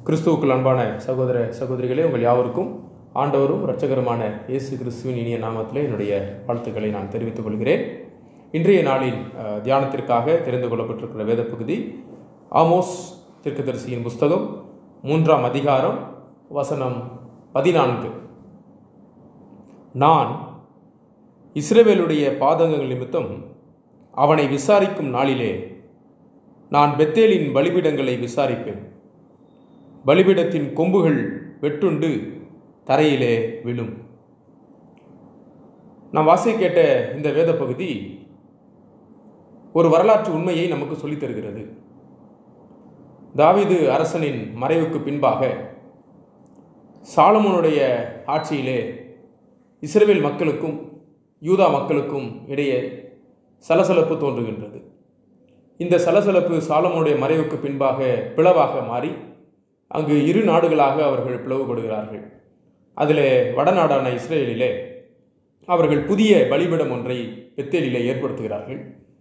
கிறிஸ்துவுக்குள் அன்பான சகோதர சகோதரிகளே உங்கள் யாவருக்கும் ஆண்டவரும் இரட்சகருமான இயேசு கிறிஸ்துவின் இனிய நாமத்திலே என்னுடைய வாழ்த்துக்களை நான் தெரிவித்துக் கொள்கிறேன் இன்றைய நாளின் அஹ், தியானத்திற்காக தெரிந்து கொள்ளப்பட்டிருக்கிற வேத பகுதி ஆமோஸ் தீர்க்கதரிசியின் புஸ்தகம் மூன்றாம் அதிகாரம் வசனம் பதினான்கு நான் இஸ்ரவேலுடைய பாதகங்கள் நிமித்தம் அவனை விசாரிக்கும் நாளிலே நான் பெத்தேலின் பலிபீடங்களை விசாரிப்பேன் பலிபீடத்தின் கொம்புகள் வெட்டுண்டு தரையிலே விழும் நாம் வாசி கேட்ட இந்த வேத பகுதி ஒரு வரலாற்று உண்மையை நமக்கு சொல்லித் தருகிறது தாவீது அரசனின் மறைவுக்கு பின்பாக சாலமோனுடைய ஆட்சியிலே இஸ்ரவேல் மக்களுக்கும் யூதா மக்களுக்கும் இடையே சலசலப்பு தோன்றுகின்றது இந்த சலசலப்பு சாலமோனுடைய மறைவுக்கு பின்பாக பிளவாக மாறி அங்கு இரு நாடுகளாக அவர்கள் பிளவுபடுகிறார்கள் அதில் வடநாடான இஸ்ரேலிலே அவர்கள் புதிய பலிபிடம் ஒன்றை பெத்தேலிலே ஏற்படுத்துகிறார்கள்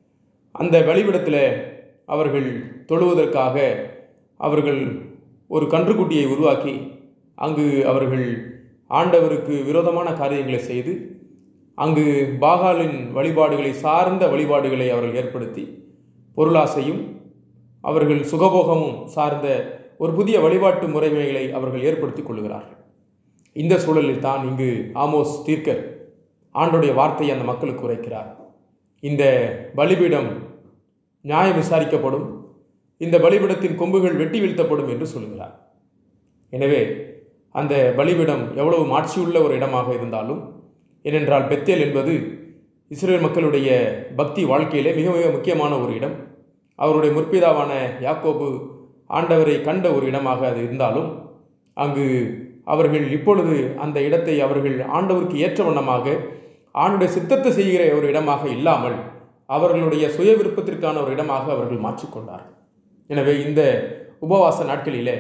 அந்த பலிபிடத்தில் அவர்கள் தொழுவதற்காக அவர்கள் ஒரு கன்றுக்குட்டியை உருவாக்கி அங்கு அவர்கள் ஆண்டவருக்கு விரோதமான காரியங்களை செய்து அங்கு பாகாலின் வழிபாடுகளை சார்ந்த வழிபாடுகளை அவர்கள் ஏற்படுத்தி பொருளாசையும் அவர்கள் சுகபோகமும் சார்ந்த ஒரு புதிய வழிபாட்டு முறைமைகளை அவர்கள் ஏற்படுத்திக் கொள்கிறார்கள் இந்த சூழலில் தான் இங்கு ஆமோஸ் தீர்க்கர் ஆண்டுடைய வார்த்தையை அந்த மக்களுக்கு உரைக்கிறார் இந்த பலிபீடம் நியாயம் விசாரிக்கப்படும் இந்த பலிபீடத்தின் கொம்புகள் வெட்டி வீழ்த்தப்படும் என்று சொல்கிறார் எனவே அந்த பலிபீடம் எவ்வளவு மாட்சியுள்ள ஒரு இடமாக இருந்தாலும் ஏனென்றால் பெத்தேல் என்பது இஸ்ரேல் மக்களுடைய பக்தி வாழ்க்கையிலே மிக மிக முக்கியமான ஒரு இடம் அவருடைய முற்பிதாவான யாக்கோபு ஆண்டவரை கண்ட ஒரு இடமாக அது இருந்தாலும் அங்கு அவர்கள் இப்பொழுது அந்த இடத்தை அவர்கள் ஆண்டவருக்கு ஏற்ற வண்ணமாக ஆண்டுடைய சித்தத்தை செய்கிற ஒரு இடமாக இல்லாமல் அவர்களுடைய சுய விருப்பத்திற்கான ஒரு இடமாக அவர்கள் மாற்றிக்கொண்டார்கள் எனவே இந்த உபவாச நாட்களிலே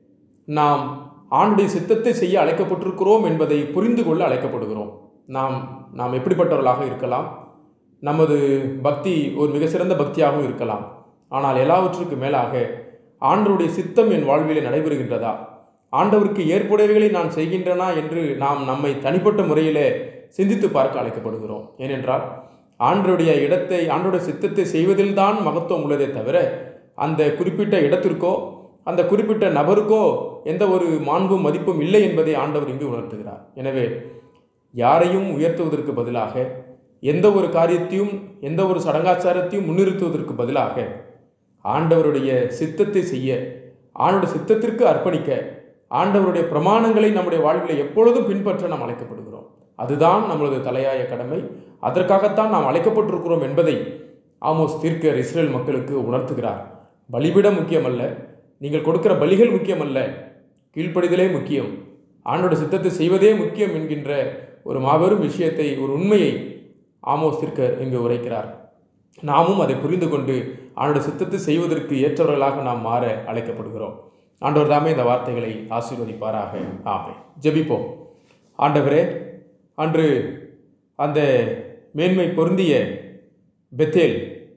நாம் ஆண்டுடைய சித்தத்தை செய்ய அழைக்கப்பட்டிருக்கிறோம் என்பதை புரிந்து கொள்ள அழைக்கப்படுகிறோம் நாம் நாம் எப்படிப்பட்டவர்களாக இருக்கலாம் நமது பக்தி ஒரு மிக சிறந்த பக்தியாகவும் இருக்கலாம் ஆனால் எல்லாவற்றுக்கு மேலாக ஆண்டவருடைய சித்தம் என் வாழ்விலே நடைபெறுகின்றதா ஆண்டவருக்கு ஏற்புடையவைகளை நான் செய்கின்றனா என்று நாம் நம்மை தனிப்பட்ட முறையிலே சிந்தித்து பார்க்க அழைக்கப்படுகிறோம் ஏனென்றால் ஆண்டருடைய இடத்தை ஆண்டோடைய சித்தத்தை செய்வதில்தான் மகத்துவம் உள்ளதே தவிர அந்த குறிப்பிட்ட இடத்திற்கோ அந்த குறிப்பிட்ட நபருக்கோ எந்த ஒரு மாண்பும் மதிப்பும் இல்லை என்பதை ஆண்டவர் இங்கு உணர்த்துகிறார் எனவே யாரையும் உயர்த்துவதற்கு பதிலாக எந்த ஒரு காரியத்தையும் எந்த ஒரு சடங்காச்சாரத்தையும் முன்னிறுத்துவதற்கு பதிலாக ஆண்டவருடைய சித்தத்தை செய்ய ஆண்டோட சித்தத்திற்கு அர்ப்பணிக்க ஆண்டவருடைய பிரமாணங்களை நம்முடைய வாழ்வில் எப்பொழுதும் பின்பற்ற நாம் அழைக்கப்படுகிறோம் அதுதான் நம்மளது தலையாய கடமை அதற்காகத்தான் நாம் அழைக்கப்பட்டிருக்கிறோம் என்பதை ஆமோஸ் தீர்க்கர் இஸ்ரேல் மக்களுக்கு உணர்த்துகிறார் பலிபிடம் முக்கியமல்ல நீங்கள் கொடுக்கிற பலிகள் முக்கியமல்ல கீழ்ப்படிதலே முக்கியம் ஆண்டோட சித்தத்தை செய்வதே முக்கியம் என்கின்ற ஒரு மாபெரும் விஷயத்தை ஒரு உண்மையை ஆமோஸ் தீர்க்கர் இங்கு உரைக்கிறார் நாமும் அதை புரிந்து கொண்டு ஆண்டோட சித்தத்தை செய்வதற்கு ஏற்றவர்களாக நாம் மாற அழைக்கப்படுகிறோம் ஆண்டவர் தாமே இந்த வார்த்தைகளை ஆசீர்வதிப்பாராக ஆமே ஜெபிப்போம் ஆண்டவரே அன்று அந்த மேன்மை பொருந்திய பெத்தேல்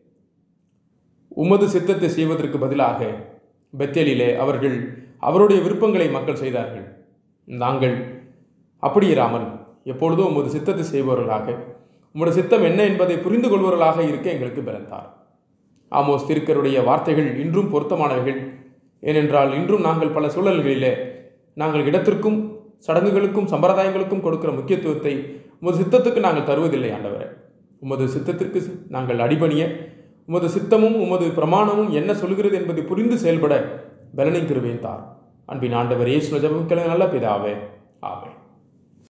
உமது சித்தத்தை செய்வதற்கு பதிலாக பெத்தேலிலே அவர்கள் அவருடைய விருப்பங்களை மக்கள் செய்தார்கள் நாங்கள் அப்படி இராமல் எப்பொழுதும் உமது சித்தத்தை செய்பவர்களாக உமது சித்தம் என்ன என்பதை புரிந்து கொள்பவர்களாக இருக்க எங்களுக்கு பிறந்தார் ஆமோஸ் திருக்கருடைய வார்த்தைகள் இன்றும் பொருத்தமானவைகள் ஏனென்றால் இன்றும் நாங்கள் பல சூழல்களிலே நாங்கள் இடத்திற்கும் சடங்குகளுக்கும் சம்பிரதாயங்களுக்கும் கொடுக்கிற முக்கியத்துவத்தை உமது சித்தத்துக்கு நாங்கள் தருவதில்லை ஆண்டவரே உமது சித்தத்திற்கு நாங்கள் அடிபணிய உமது சித்தமும் உமது பிரமாணமும் என்ன சொல்கிறது என்பதை புரிந்து செயல்பட பலனை கிருபையும் தார் அன்பின் ஆண்டவர் இயேசு ஜபமிக்கல நல்ல பிதாவே ஆவே